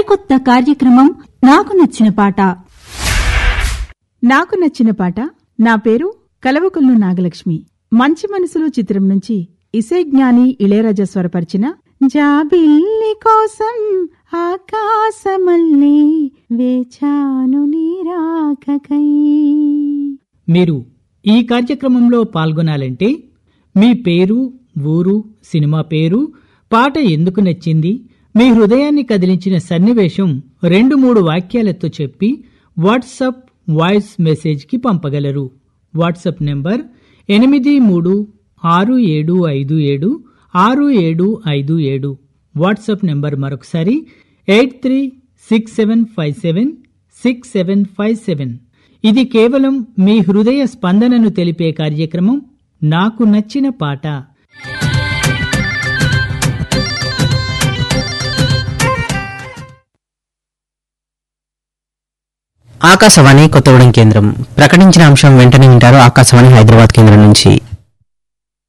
సరికొత్త కార్యక్రమం నాకు నచ్చిన పాట నాకు నచ్చిన పాట నా పేరు కలవకుల్లు నాగలక్ష్మి మంచి మనసులు చిత్రం నుంచి ఇసే జ్ఞాని ఇళయరాజా స్వరపరిచిన జాబిల్లి కోసం ఆకాశమల్లి వేచాను నీరాకకై మీరు ఈ కార్యక్రమంలో పాల్గొనాలంటే మీ పేరు ఊరు సినిమా పేరు పాట ఎందుకు నచ్చింది మీ హృదయాన్ని కదిలించిన సన్నివేశం రెండు మూడు వాక్యాలతో చెప్పి వాట్సప్ వాయిస్ మెసేజ్కి పంపగలరు వాట్సప్ నెంబర్ ఎనిమిది మూడు ఆరు ఏడు ఐదు ఏడు ఆరు ఏడు ఐదు ఏడు వాట్సప్ నెంబర్ మరొకసారి eight three six seven five seven six seven five seven ఇది కేవలం మీ హృదయ స్పందనను తెలిపే కార్యక్రమం నాకు నచ్చిన పాట ఆకాశవాణి కొత్తగూడెం కేంద్రం ప్రకటించిన అంశం వెంటనే వింటారు ఆకాశవాణి హైదరాబాద్ కేంద్రం నుంచి